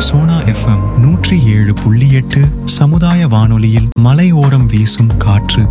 Sona FM நூற்றி ஏழு புள்ளி எட்டு சமுதாய வானொலியில் மலையோரம் வீசும் காற்று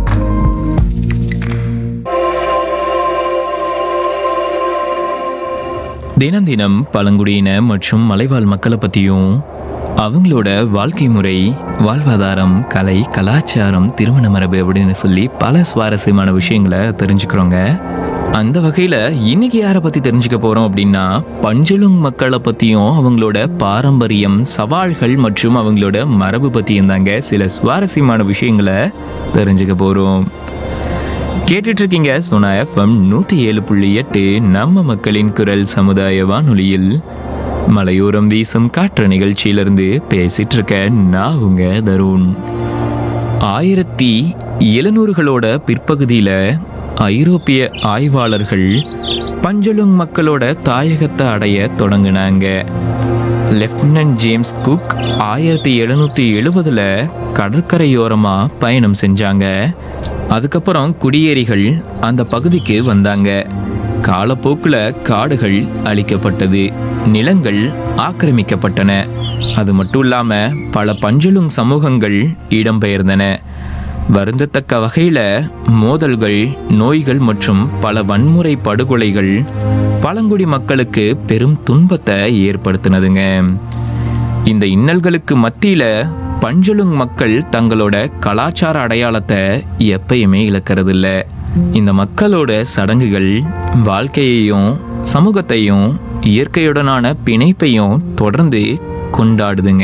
தினம் தினம் பழங்குடியின மற்றும் மலைவாழ் மக்களை பற்றியும் அவங்களோட வாழ்க்கை முறை வாழ்வாதாரம் கலை கலாச்சாரம் திருமண மரபு அப்படின்னு சொல்லி பல சுவாரஸ்யமான விஷயங்களை தெரிஞ்சுக்கிறோங்க அந்த வகையில் இன்னைக்கு யாரை பற்றி தெரிஞ்சுக்க போகிறோம் அப்படின்னா பஞ்சலுங் மக்களை பற்றியும் அவங்களோட பாரம்பரியம் சவால்கள் மற்றும் அவங்களோட மரபு பற்றியும் தாங்க சில சுவாரஸ்யமான விஷயங்களை தெரிஞ்சுக்க போகிறோம் கேட்டுட்டு இருக்கீங்க சோனா எஃப்எம் நூத்தி ஏழு புள்ளி எட்டு நம்ம மக்களின் குரல் சமுதாய வானொலியில் மலையோரம் வீசும் காற்று நிகழ்ச்சியிலிருந்து பேசிட்டு இருக்க நான் உங்க தருண் ஆயிரத்தி எழுநூறுகளோட பிற்பகுதியில் ஐரோப்பிய ஆய்வாளர்கள் பஞ்சலுங் மக்களோட தாயகத்தை அடைய தொடங்கினாங்க லெப்டினன்ட் ஜேம்ஸ் குக் ஆயிரத்தி எழுநூற்றி எழுபதில் கடற்கரையோரமாக பயணம் செஞ்சாங்க அதுக்கப்புறம் குடியேறிகள் அந்த பகுதிக்கு வந்தாங்க காலப்போக்கில் காடுகள் அழிக்கப்பட்டது நிலங்கள் ஆக்கிரமிக்கப்பட்டன அது மட்டும் இல்லாமல் பல பஞ்சலுங் சமூகங்கள் இடம்பெயர்ந்தன வருந்தத்தக்க வகையில் மோதல்கள் நோய்கள் மற்றும் பல வன்முறை படுகொலைகள் பழங்குடி மக்களுக்கு பெரும் துன்பத்தை ஏற்படுத்தினதுங்க இந்த இன்னல்களுக்கு மத்தியில பஞ்சலுங் மக்கள் தங்களோட கலாச்சார அடையாளத்தை எப்பயுமே இழக்கிறதில்ல இந்த மக்களோட சடங்குகள் வாழ்க்கையையும் சமூகத்தையும் இயற்கையுடனான பிணைப்பையும் தொடர்ந்து கொண்டாடுதுங்க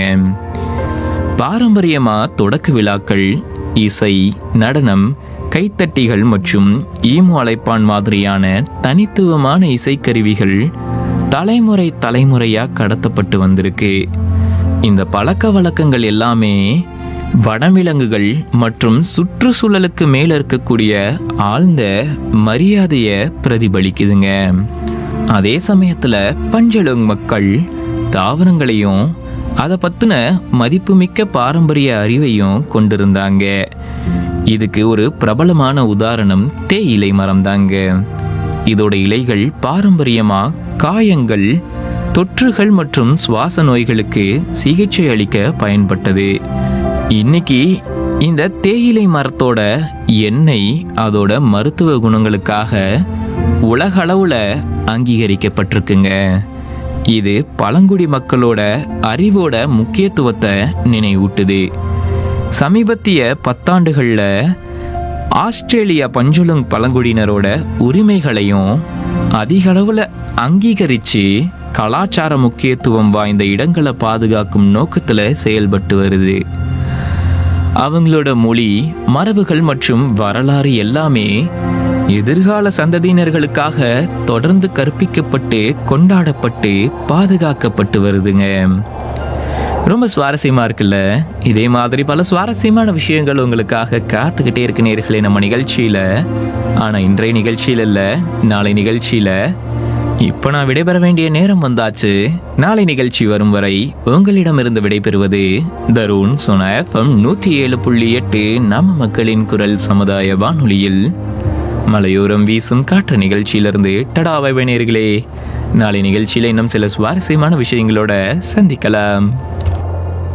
பாரம்பரியமா தொடக்க விழாக்கள் இசை நடனம் கைத்தட்டிகள் மற்றும் ஈமு அழைப்பான் மாதிரியான தனித்துவமான இசைக்கருவிகள் தலைமுறை தலைமுறையா கடத்தப்பட்டு வந்திருக்கு இந்த பழக்க வழக்கங்கள் எல்லாமே வனவிலங்குகள் மற்றும் சுற்றுச்சூழலுக்கு மேல இருக்கக்கூடிய ஆழ்ந்த மரியாதையை பிரதிபலிக்குதுங்க அதே சமயத்துல பஞ்சலுங் மக்கள் தாவரங்களையும் அதை பத்தின மதிப்புமிக்க பாரம்பரிய அறிவையும் கொண்டிருந்தாங்க இதுக்கு ஒரு பிரபலமான உதாரணம் தேயிலை மரம் தாங்க இதோட இலைகள் பாரம்பரியமா காயங்கள் தொற்றுகள் மற்றும் சுவாச நோய்களுக்கு சிகிச்சை அளிக்க பயன்பட்டது இன்னைக்கு இந்த தேயிலை மரத்தோட எண்ணெய் அதோட மருத்துவ குணங்களுக்காக உலகளவுல அங்கீகரிக்கப்பட்டிருக்குங்க இது பழங்குடி மக்களோட அறிவோட முக்கியத்துவத்தை நினைவூட்டுது சமீபத்திய பத்தாண்டுகளில் ஆஸ்திரேலியா பஞ்சுலுங் பழங்குடியினரோட உரிமைகளையும் அதிக அளவில் அங்கீகரித்து கலாச்சார முக்கியத்துவம் வாய்ந்த இடங்களை பாதுகாக்கும் நோக்கத்தில் செயல்பட்டு வருது அவங்களோட மொழி மரபுகள் மற்றும் வரலாறு எல்லாமே எதிர்கால சந்ததியினர்களுக்காக தொடர்ந்து கற்பிக்கப்பட்டு கொண்டாடப்பட்டு பாதுகாக்கப்பட்டு வருதுங்க ரொம்ப சுவாரஸ்யமா இருக்குல்ல இதே மாதிரி பல சுவாரஸ்யமான விஷயங்கள் உங்களுக்காக காத்துக்கிட்டே இருக்கு நேர்களே நம்ம நிகழ்ச்சியில ஆனா இன்றைய நிகழ்ச்சியில இல்ல நாளை நிகழ்ச்சியில இப்போ நான் விடைபெற வேண்டிய நேரம் வந்தாச்சு நாளை நிகழ்ச்சி வரும் வரை உங்களிடமிருந்து விடைபெறுவது தருண் சோனா எஃப்எம் நூத்தி ஏழு புள்ளி எட்டு நம்ம மக்களின் குரல் சமுதாய வானொலியில் மலையோரம் வீசும் காற்று நிகழ்ச்சியிலிருந்து டடாவை நேர்களே நாளை நிகழ்ச்சியில இன்னும் சில சுவாரஸ்யமான விஷயங்களோட சந்திக்கலாம்